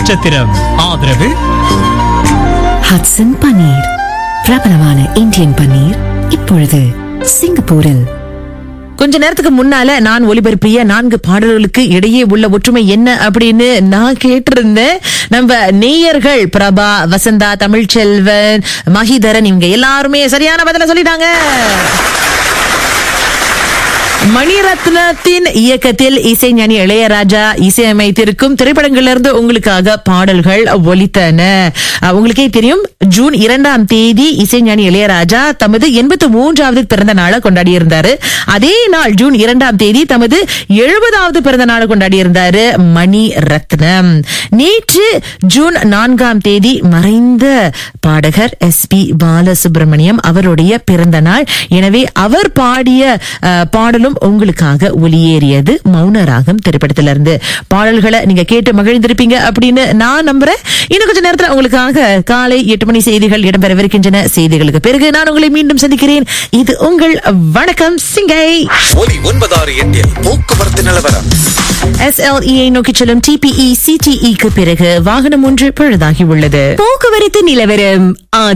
நட்சத்திரம் ஆதரவு ஹட்சன் பன்னீர் பிரபலமான இந்தியன் பன்னீர் இப்பொழுது சிங்கப்பூரில் கொஞ்ச நேரத்துக்கு முன்னால நான் ஒலிபரப்பிய நான்கு பாடல்களுக்கு இடையே உள்ள ஒற்றுமை என்ன அப்படின்னு நான் கேட்டிருந்தேன் நம்ம நேயர்கள் பிரபா வசந்தா தமிழ்ச்செல்வன் மகிதரன் இவங்க எல்லாருமே சரியான பதில சொல்லிட்டாங்க மணிரத்னத்தின் இயக்கத்தில் இசைஞானி இளையராஜா இசையமைத்திருக்கும் திரைப்படங்களிலிருந்து உங்களுக்காக பாடல்கள் ஒலித்தன அஹ், உங்களுக்கே தெரியும் ஜூன் இரண்டாம் தேதி இசைஞானி இளையராஜா தமது எண்பத்தி மூன்றாவது பிறந்த நாளை கொண்டாடி இருந்தாரு அதே நாள் ஜூன் இரண்டாம் தேதி தமது எழுபதாவது பிறந்த நாளை கொண்டாடி இருந்தாரு மணி ரத்னம் நேற்று ஜூன் நான்காம் தேதி மறைந்த பாடகர் எஸ் பி பாலசுப்ரமணியம் அவருடைய பிறந்த நாள் எனவே அவர் பாடிய அஹ், பாடலும் உங்களுக்காக ஒளியேறியது மௌன ராகம் திரைப்படத்திலிருந்து பாடல்களை நீங்க கேட்டு மகிழ்ந்திருப்பீங்க அப்படின்னு நான் நம்புறேன் இன்னும் கொஞ்ச நேரத்துல உங்களுக்காக காலை எட்டு மணி செய்திகள் இடம்பெறவிருக்கின்றன செய்திகளுக்கு பிறகு நான் உங்களை மீண்டும் சந்திக்கிறேன் இது உங்கள் வணக்கம் சிங்கை ஒலி ஒன்பதாறு எட்டில் போக்குவரத்து நிலவரம் எஸ்எல்இஐ நோக்கி செல்லும் டிபிஇ சிடிஇக்கு பிறகு வாகனம் ஒன்று பழுதாகி உள்ளது போக்குவரத்து நிலவரம்